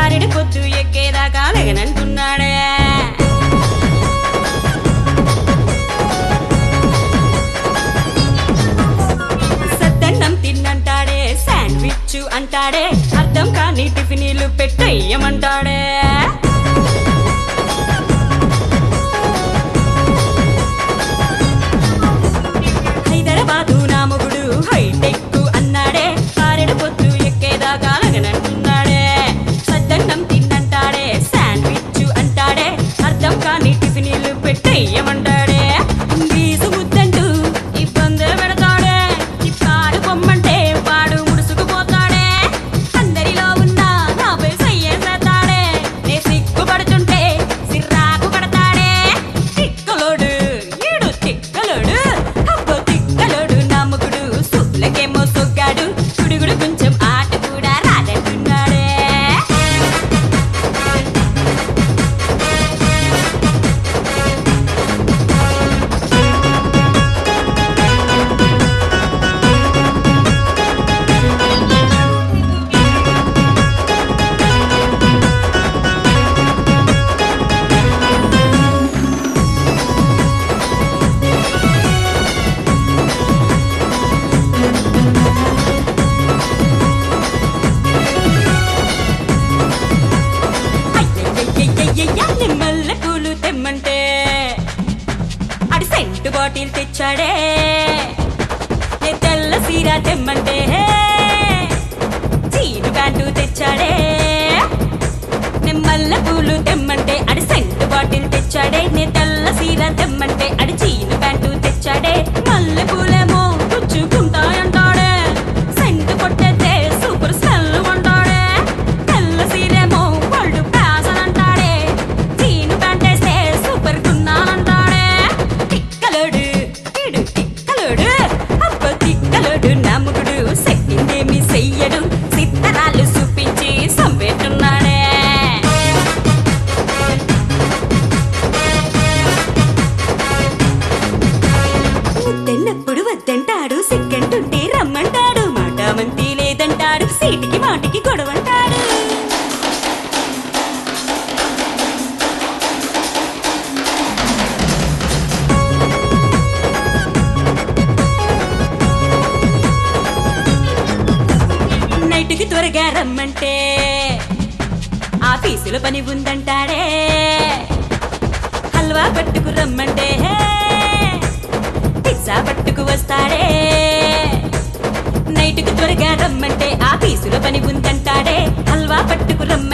గారెడి పొద్దు ఎక్కేదాకా లేగనంటున్నాడే సద్దన్నం తిన్నంటాడే శాండ్విచ్ అంటాడే అర్థం కాని టిఫినీలు పెట్టేయమంటాడే హైదరాబాదు నా మొగుడు హైటెక్ అన్నాడే కారెడు పొద్దు ఎక్కేదాకా లగనంటున్నాడే సద్దన్నం తిన్నంటాడే శాండ్విచ్ అంటాడే అర్థం కాని టిఫినీలు పెట్టేయమంటాడే వీసు ముద్దంటూ ఇబ్బందులు పెడతాడే ఇప్పాడు పొమ్మంటే వాడు ముడుసుకుపోతాడే అందరిలో ఉన్న నాపై సయ్యేసేస్తాడే నే సిగ్గుపడుతుంటే సిర్రాకు పడతాడే తిక్కలోడు ఈడు తిక్కలోడు అబ్బో తిక్కలోడు నమ్ముకుడు సుబ్బులకేమో సొగ్గాడు గుడుగుడు కొంచెం ఆట కూడా రాదంటున్నాడే అయ్యయ్యయ్యయ్యయ్య, నిమ్మల్ల పూలు తెమ్మంటే అడి సెంటు బాటిల్ తెచ్చాడే నే తెల్ల సీర తెమ్మంటే చీను ప్యాంటు తెచ్చాడే నిమ్మల్ల పూలు తెమ్మంటే అడి సెంటు బాటిల్ తెచ్చాడే నే తెల్ల సీర తెమ్మంటే అడి చీను ప్యాంటు తెచ్చాడే మల్లె పూలేమో గుచ్చుకుంటాయంటాడే సెంటు కొట్టేస్తే సూపర్ స్మెల్ అంటాడే తెల్ల సీరేమో పళ్ళు పేసనంటాడే చీను ప్యాంటేస్తే సూపర్ గున్నానంటాడే తిక్కలోడు ఈడు తిక్కలోడు అబ్బ తిక్కలోడు నమ్ముకుడు సెట్టిందేమి చెయ్యడు సిత్తరాలు చూపించి సంపెట్టున్నాడే ముద్దెన్నప్పుడు వద్దంటాడు సిగ్గంటుంటే రమ్మంటాడు మాట మంతి లేదంటాడు సీటికి మాటికి గొడవంటాడు నైట్కి త్వరగా రమ్మంటే ఆఫీసులో పని ఉందంటాడే హల్వా పట్టుకు రమ్మంటే పిజ్జా పట్టుకు వస్తాడే నైట్కి త్వరగా రమ్మంటే ఆఫీసులో పని ఉందంటాడే హల్వా పట్టుకు రమ్మంటే